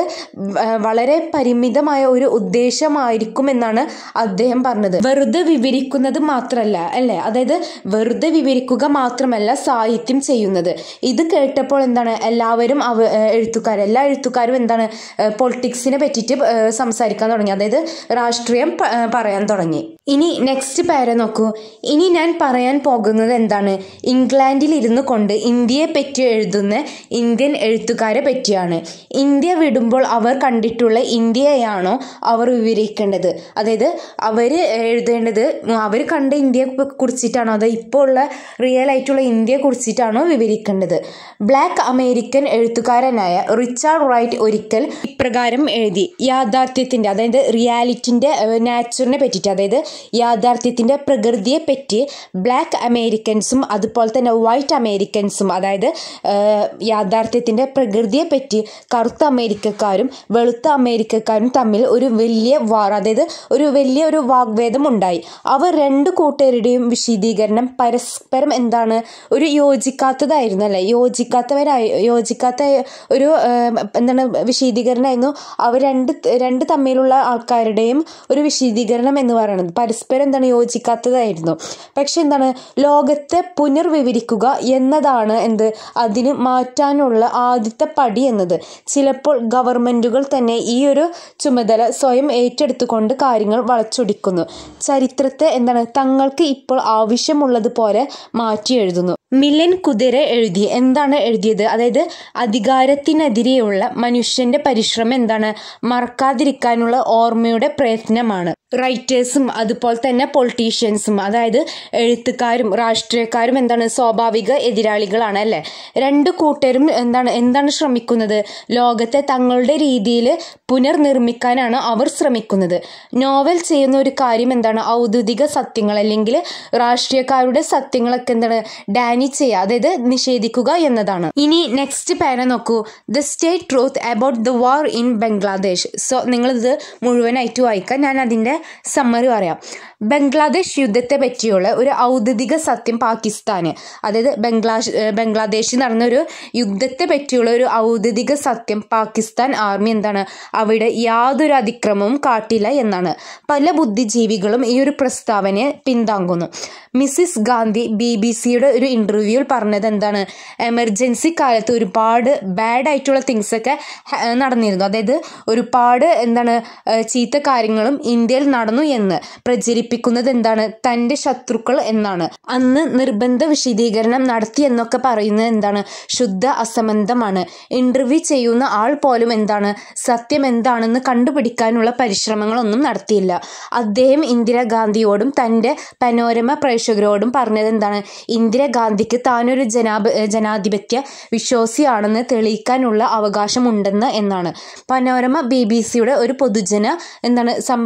വളരെ പരിമിതമായ ഒരു ഉദ്ദേശമായിരിക്കും എന്നാണ് അദ്ദേഹം പറഞ്ഞത് വെറുതെ വിവരിക്കുന്നത് മാത്രമല്ല അല്ലേ അതായത് വെറുതെ വിവരിക്കുക മാത്രമല്ല സാഹിത്യം ചെയ്യുന്നത് ഇത് കേട്ടപ്പോൾ എന്താണ് എല്ലാവരും അവ എഴുത്തുകാർ എല്ലാ എഴുത്തുകാരും എന്താണ് പൊളിറ്റിക്സിനെ പറ്റിയിട്ട് സംസാരിക്കാൻ തുടങ്ങി അതായത് രാഷ്ട്രീയം പറയാൻ തുടങ്ങി ഇനി നെക്സ്റ്റ് പേര നോക്കൂ ഇനി ഞാൻ പറയാൻ പോകുന്നത് എന്താണ് ഇംഗ്ലണ്ടിൽ ഇരുന്നു കൊണ്ട് ഇന്ത്യയെ പറ്റി എഴുതുന്ന ഇന്ത്യൻ എഴുത്തുകാരെ പറ്റിയാണ് ഇന്ത്യ വിടുമ്പോൾ അവർ കണ്ടിട്ടുള്ള ഇന്ത്യയാണോ അവർ വിവരിക്കേണ്ടത് അതായത് അവർ എഴുതേണ്ടത് അവർ കണ്ട ഇന്ത്യയെ കുറിച്ചിട്ടാണോ അതോ ഇപ്പോൾ ഉള്ള റിയൽ ആയിട്ടുള്ള ഇന്ത്യയെ കുറിച്ചിട്ടാണോ വിവരിക്കേണ്ടത് ബ്ലാക്ക് അമേരിക്കൻ എഴുത്തുകാരനായ റിച്ചാർഡ് റൈറ്റ് ഒരിക്കൽ ഇപ്രകാരം എഴുതി യാഥാർത്ഥ്യത്തിൻ്റെ അതായത് റിയാലിറ്റിൻ്റെ നാച്ചുറിനെ പറ്റിയിട്ട് അതായത് യാഥാർത്ഥ്യത്തിൻ്റെ പ്രകൃതിയെ പറ്റി ബ്ലാക്ക് അമേരിക്കൻസും അതുപോലെ തന്നെ വൈറ്റ് അമേരിക്കൻസും അതായത് യാഥാർത്ഥ്യത്തിൻ്റെ പ്രകൃതിയെ പറ്റി കറുത്ത അമേരിക്കക്കാരും വെളുത്ത അമേരിക്കക്കാരും തമ്മിൽ ഒരു വലിയ വാർ അതായത് ഒരു വലിയ ഒരു വാഗ്വേദം ഉണ്ടായി അവർ രണ്ട് കൂട്ടരുടെയും വിശദീകരണം പരസ്പരം എന്താണ് ഒരു യോജിക്കാത്തതായിരുന്നു അല്ലേ യോജിക്കാത്തവരായി യോജിക്കാത്ത ഒരു എന്താണ് വിശദീകരണമായിരുന്നു അവർ രണ്ട് രണ്ട് തമ്മിലുള്ള ആൾക്കാരുടെയും ഒരു വിശദീകരണം എന്ന് പറയുന്നത് പരസ്പരം എന്താണ് യോജിക്കാത്തതായിരുന്നു പക്ഷെ എന്താണ് ലോകത്തെ പുനർവിവരിക്കുക എന്നതാണ് എന്ത് അതിന് മാറ്റാനുള്ള ആദ്യത്തെ പടി എന്നത് ചിലപ്പോൾ ഗവൺമെൻറ്റുകൾ തന്നെ ഈ ഒരു ചുമതല സ്വയം ഏറ്റെടുത്തുകൊണ്ട് കാര്യങ്ങൾ വളച്ചൊടിക്കുന്നു ചരിത്രത്തെ എന്താണ് തങ്ങൾക്ക് ഇപ്പോൾ ആവശ്യമുള്ളതുപോലെ മാറ്റി എഴുതുന്നു മിലൻ കുതിര എഴുതി എന്താണ് എഴുതിയത് അതായത് അധികാരത്തിനെതിരെയുള്ള മനുഷ്യന്റെ പരിശ്രമം എന്താണ് മറക്കാതിരിക്കാനുള്ള ഓർമ്മയുടെ പ്രയത്നമാണ് റൈറ്റേഴ്സും അതുപോലെ തന്നെ പൊളിറ്റീഷ്യൻസും അതായത് എഴുത്തുകാരും രാഷ്ട്രീയക്കാരും എന്താണ് സ്വാഭാവിക എതിരാളികളാണ് അല്ലേ രണ്ട് കൂട്ടരും എന്താണ് എന്താണ് ശ്രമിക്കുന്നത് ലോകത്തെ തങ്ങളുടെ രീതിയിൽ പുനർനിർമ്മിക്കാനാണ് അവർ ശ്രമിക്കുന്നത് നോവൽ ചെയ്യുന്ന ഒരു കാര്യം എന്താണ് ഔദ്യോഗിക സത്യങ്ങൾ അല്ലെങ്കിൽ രാഷ്ട്രീയക്കാരുടെ സത്യങ്ങളൊക്കെ എന്താണ് ഡാനി ചെയ്യുക അതായത് നിഷേധിക്കുക എന്നതാണ് ഇനി നെക്സ്റ്റ് പേര നോക്കൂ the state truth about the war in Bangladesh so നിങ്ങളിത് മുഴുവനായിട്ട് വായിക്കാം ഞാൻ അതിൻ്റെ സമ്മറി പറയാം ബംഗ്ലാദേശ് യുദ്ധത്തെ പറ്റിയുള്ള ഒരു ഔദ്യോഗിക സത്യം പാകിസ്ഥാന് അതായത് ബംഗ്ലാദേശ് ബംഗ്ലാദേശിൽ നടന്ന ഒരു യുദ്ധത്തെ പറ്റിയുള്ള ഒരു ഔദ്യോഗിക സത്യം പാകിസ്ഥാൻ ആർമി എന്താണ് അവിടെ യാതൊരു അതിക്രമവും കാട്ടില്ല എന്നാണ് പല ബുദ്ധിജീവികളും ഈ ഒരു പ്രസ്താവനയെ പിന്താങ്ങുന്നു മിസ്സിസ് ഗാന്ധി ബി ബി സിയുടെ ഒരു ഇൻ്റർവ്യൂവിൽ പറഞ്ഞത് എന്താണ് എമർജൻസി കാലത്ത് ഒരുപാട് ബാഡ് ആയിട്ടുള്ള തിങ്സ് ഒക്കെ നടന്നിരുന്നു അതായത് ഒരുപാട് എന്താണ് ചീത്ത കാര്യങ്ങളും ഇന്ത്യയിൽ നടന്നു എന്ന് പ്രചരിപ്പിക്കുന്നത് എന്താണ് തൻ്റെ ശത്രുക്കൾ എന്നാണ് അന്ന് നിർബന്ധ വിശദീകരണം നടത്തി എന്നൊക്കെ പറയുന്നത് എന്താണ് ശുദ്ധ അസംബന്ധമാണ് ഇൻ്റർവ്യൂ ചെയ്യുന്ന ആൾ പോലും എന്താണ് സത്യം എന്താണെന്ന് കണ്ടുപിടിക്കാനുള്ള പരിശ്രമങ്ങളൊന്നും നടത്തിയില്ല അദ്ദേഹം ഇന്ദിരാഗാന്ധിയോടും തൻ്റെ പനോരമ പ്രേക്ഷകരോടും പറഞ്ഞത് എന്താണ് ഇന്ദിരാഗാന്ധിക്ക് താനൊരു ജനാബ ജനാധിപത്യ വിശ്വാസിയാണെന്ന് തെളിയിക്കാനുള്ള അവകാശമുണ്ടെന്ന് എന്നാണ് പനോരമ ബി ബി സിയുടെ ഒരു പൊതുജന എന്താണ് സമ്പർക്ക പരിപാടി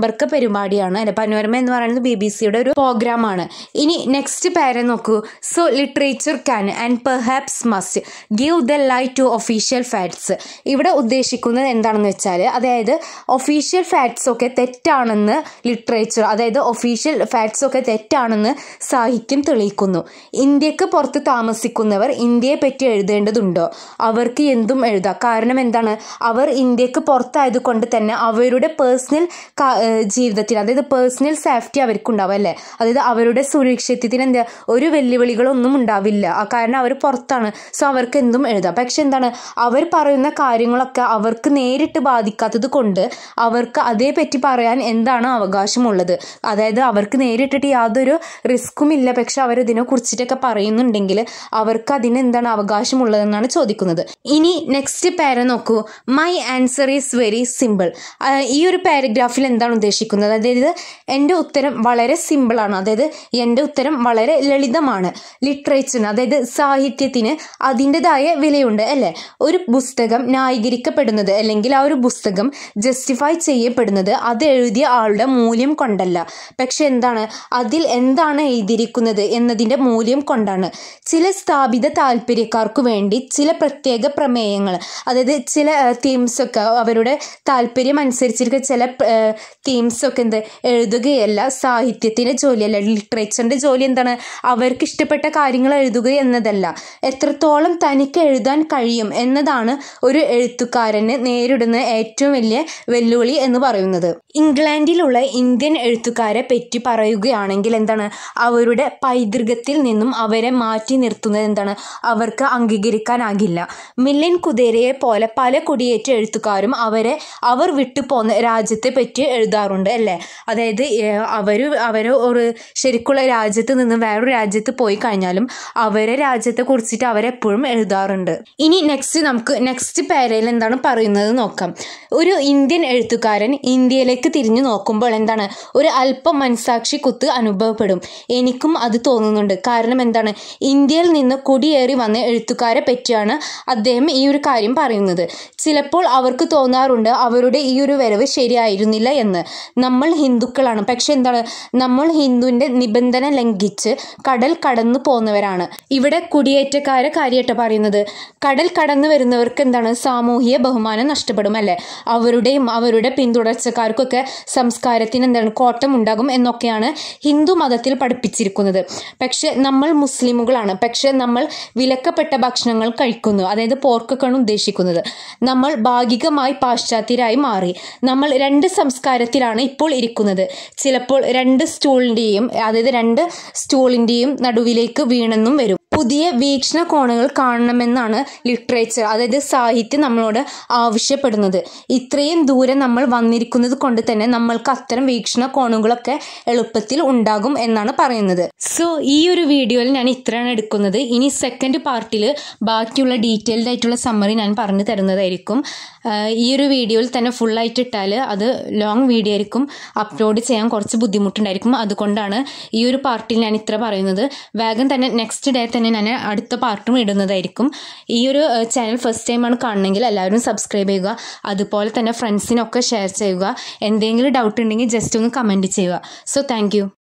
പരിപാടിയാണ് അല്ലെ പനോരമ എന്ന് പറയുന്നത് ബി ബി സിയുടെ ഒരു പ്രോഗ്രാമാണ് ഇനി നെക്സ്റ്റ് പേരെ നോക്കൂ so literature can and perhaps must give the light to official facts ഇവിടെ ഉദ്ദേശിക്കുന്നത് എന്താണെന്ന് വെച്ചാൽ അതായത് ഒഫീഷ്യൽ ഫാക്ട്സ് ഒക്കെ തെറ്റാണെന്ന് ലിറ്ററേച്ചർ അതായത് ഒഫീഷ്യൽ ഫാക്ട്സ് ഒക്കെ തെറ്റാണെന്ന് സാഹിത്യം തെളിയിക്കുന്നു ഇന്ത്യക്ക് പുറത്ത് താമസിക്കുന്നവർ ഇന്ത്യയെ പറ്റി എഴുതേണ്ടതുണ്ടോ അവർക്ക് എന്തും എഴുതാം കാരണം എന്താണ് അവർ ഇന്ത്യക്ക് പുറത്തായതുകൊണ്ട് തന്നെ അവരുടെ പേഴ്സണൽ ജീവിതത്തിൽ അതായത് പേഴ്സണൽ സേഫ്റ്റി അവർക്കുണ്ടാവും അല്ലേ അതായത് അവരുടെ സുരക്ഷിതത്തിന് എന്താ ഒരു വെല്ലുവിളികളൊന്നും ഉണ്ടാവില്ല ആ കാരണം അവർ പുറത്താണ് സോ അവർക്ക് എന്തും എഴുതാം പക്ഷെ എന്താണ് അവർ പറയുന്ന കാര്യങ്ങളൊക്കെ അവർക്ക് നേരിട്ട് ബാധിക്കാത്തത് കൊണ്ട് അവർക്ക് അതേപറ്റി പറയാൻ എന്താണ് അവകാശമുള്ളത് അതായത് അവർക്ക് നേരിട്ടിട്ട് യാതൊരു റിസ്ക്കും ഇല്ല പക്ഷെ അവർ ഇതിനെ കുറിച്ചിട്ടൊക്കെ പറയുന്നുണ്ടെങ്കിൽ അവർക്ക് അതിന് എന്താണ് അവകാശമുള്ളതെന്നാണ് ചോദിക്കുന്നത് ഇനി നെക്സ്റ്റ് പാര നോക്കൂ my answer is very simple ഈ ഒരു പാരഗ്രാഫിൽ എന്താണ് ഉദ്ദേശിക്കുന്നത് അതായത് എൻ്റെ ഉത്തരം വളരെ സിമ്പിളാണ് അതായത് എൻ്റെ ഉത്തരം വളരെ ലളിതമാണ് ലിറ്ററേച്ചറിന് അതായത് സാഹിത്യത്തിന് അതിൻ്റെതായ വിലയുണ്ട് അല്ലേ ഒരു പുസ്തകം ന്യായീകരിക്കപ്പെടുന്നത് അല്ലെങ്കിൽ ആ ഒരു പുസ്തകം ജസ്റ്റിഫൈ ചെയ്യപ്പെടുന്നത് അത് എഴുതിയ ആളുടെ മൂല്യം കൊണ്ടല്ല പക്ഷെ എന്താണ് അതിൽ എന്താണ് എഴുതിയിരിക്കുന്നത് എന്നതിൻ്റെ മൂല്യം കൊണ്ടാണ് ചില സ്ഥാപിത താല്പര്യക്കാർക്ക് വേണ്ടി ചില പ്രത്യേക പ്രമേയങ്ങൾ അതായത് ചില തീംസൊക്കെ അവരുടെ താല്പര്യം അനുസരിച്ചിരിക്കുന്ന ചില തീംസൊക്കെ എന്ത് എഴുതുകയല്ല സാഹിത്യത്തിൻ്റെ ജോലിയല്ല ലിറ്ററേച്ചറിൻ്റെ ജോലി എന്താണ് അവർക്ക് ഇഷ്ടപ്പെട്ട കാര്യങ്ങൾ എഴുതുക എന്നതല്ല എത്രത്തോളം തനിക്ക് എഴുതാൻ കഴിയും എന്നതാണ് ഒരു എഴുത്തുകാരന് നേരിടുന്ന ഏറ്റവും വലിയ വെല്ലുവിളി എന്ന് പറയുന്നത് ഇംഗ്ലണ്ടിലുള്ള ഇന്ത്യൻ എഴുത്തുകാരെ പറ്റി പറയുകയാണെങ്കിൽ എന്താണ് അവരുടെ പൈതൃകത്തിൽ നിന്നും അവരെ മാറ്റി നിർത്തുന്നത് എന്താണ് അവർക്ക് അംഗീകരിക്കാനാകില്ല മില്ലൻ കുതിരയെ പോലെ പല കുടിയേറ്റ എഴുത്തുകാരും അവരെ അവർ വിട്ടു പോന്ന രാജ്യത്തെ പറ്റി എഴുതാറുണ്ട് അല്ലേ അതായത് അവർ അവർ ഒരു ശരിക്കുള്ള രാജ്യത്ത് നിന്ന് വേറൊരു രാജ്യത്ത് പോയി കഴിഞ്ഞാലും അവരെ രാജ്യത്തെ കുറിച്ചിട്ട് അവരെപ്പോഴും എഴുതാറുണ്ട് ഇനി നെക്സ്റ്റ് നമുക്ക് നെക്സ്റ്റ് പാരയിൽ എന്താണ് പറയുന്നത് നോക്കാം ഒരു ഇന്ത്യൻ എഴുത്തുകാരൻ ഇന്ത്യയിലേക്ക് തിരിഞ്ഞു നോക്കുമ്പോൾ എന്താണ് ഒരു അല്പം മനസാക്ഷി കുത്ത് അനുഭവപ്പെടും എനിക്കും അത് തോന്നുന്നുണ്ട് കാരണം എന്താണ് ഇന്ത്യയിൽ നിന്ന് കുടിയേറി വന്ന എഴുത്തുകാരെ പറ്റിയാണ് അദ്ദേഹം ഈ ഒരു കാര്യം പറയുന്നത് ചിലപ്പോൾ അവർക്ക് തോന്നാറുണ്ട് അവരുടെ ഈ ഒരു വരവ് ശരിയായിരുന്നില്ല എന്ന് നമ്മൾ ഹിന്ദുക്കളാണ് പക്ഷെ എന്താണ് നമ്മൾ ഹിന്ദുവിൻ്റെ നിബന്ധന ലംഘിച്ച് കടൽ കടന്നു പോകുന്നവരാണ് ഇവിടെ കുടിയേറ്റക്കാരെ കാര്യമായിട്ട് പറയുന്നത് കടൽ കടന്നു വരുന്നവർക്ക് എന്താണ് സാമൂഹിക ബഹുമാനം നഷ്ടപ്പെടും അല്ലേ അവരുടെയും അവരുടെ പിന്തുടർച്ചക്കാർക്കൊക്കെ സംസ്കാരത്തിന് എന്താണ് കോട്ടം ഉണ്ടാകും എന്നൊക്കെയാണ് ഹിന്ദു മതത്തിൽ പഠിപ്പിച്ചിരിക്കുന്നത് പക്ഷെ നമ്മൾ മുസ്ലിമുകളാണ് പക്ഷെ നമ്മൾ വിലക്കപ്പെട്ട ഭക്ഷണങ്ങൾ കഴിക്കുന്നു അതായത് പോർക്കൊക്കെയാണ് ഉദ്ദേശിക്കുന്നത് നമ്മൾ ഭാഗികമായി പാശ്ചാത്യരായി മാറി നമ്മൾ രണ്ട് സംസ്കാരത്തിലാണ് ഇപ്പോൾ ഇരിക്കുന്നത് ചിലപ്പോൾ രണ്ട് സ്റ്റൂളിൻ്റെയും അതായത് രണ്ട് സ്റ്റൂളിൻ്റെയും നടുവിലേക്ക് വീണെന്നും വരും പുതിയ വീക്ഷണകോണുകൾ കാണണമെന്നാണ് ലിറ്ററേച്ചർ അതായത് സാഹിത്യം നമ്മളോട് ആവശ്യപ്പെടുന്നത് ഇത്രയും ദൂരം നമ്മൾ വന്നിരിക്കുന്നത് കൊണ്ട് തന്നെ നമ്മൾക്ക് അത്തരം വീക്ഷണകോണുകളൊക്കെ എളുപ്പത്തിൽ ഉണ്ടാകും എന്നാണ് പറയുന്നത് സോ ഈ ഒരു വീഡിയോയിൽ ഞാൻ ഇത്രയാണ് എടുക്കുന്നത് ഇനി സെക്കൻഡ് പാർട്ടിൽ ബാക്കിയുള്ള ഡീറ്റെയിൽഡ് ആയിട്ടുള്ള സമ്മറി ഞാൻ പറഞ്ഞു തരുന്നതായിരിക്കും ഈ ഒരു വീഡിയോയിൽ തന്നെ ഫുള്ളായിട്ട് ഇട്ടാൽ അത് ലോങ് വീഡിയോ ആയിരിക്കും അപ്ലോഡ് ചെയ്യാൻ കുറച്ച് ബുദ്ധിമുട്ടുണ്ടായിരിക്കും അതുകൊണ്ടാണ് ഈ ഒരു പാർട്ടിൽ ഞാൻ ഇത്ര പറയുന്നത് വേഗം തന്നെ നെക്സ്റ്റ് ഡേ തന്നെ ഞാൻ അടുത്ത പാർട്ടും ഇടുന്നതായിരിക്കും ഈ ഒരു ചാനൽ ഫസ്റ്റ് ടൈമാണ് കാണണമെങ്കിൽ എല്ലാവരും സബ്സ്ക്രൈബ് ചെയ്യുക അതുപോലെ തന്നെ ഫ്രണ്ട്സിനൊക്കെ ഷെയർ ചെയ്യുക എന്തെങ്കിലും ഡൗട്ട് ഉണ്ടെങ്കിൽ ജസ്റ്റ് ഒന്ന് കമൻറ്റ് ചെയ്യുക സോ താങ്ക്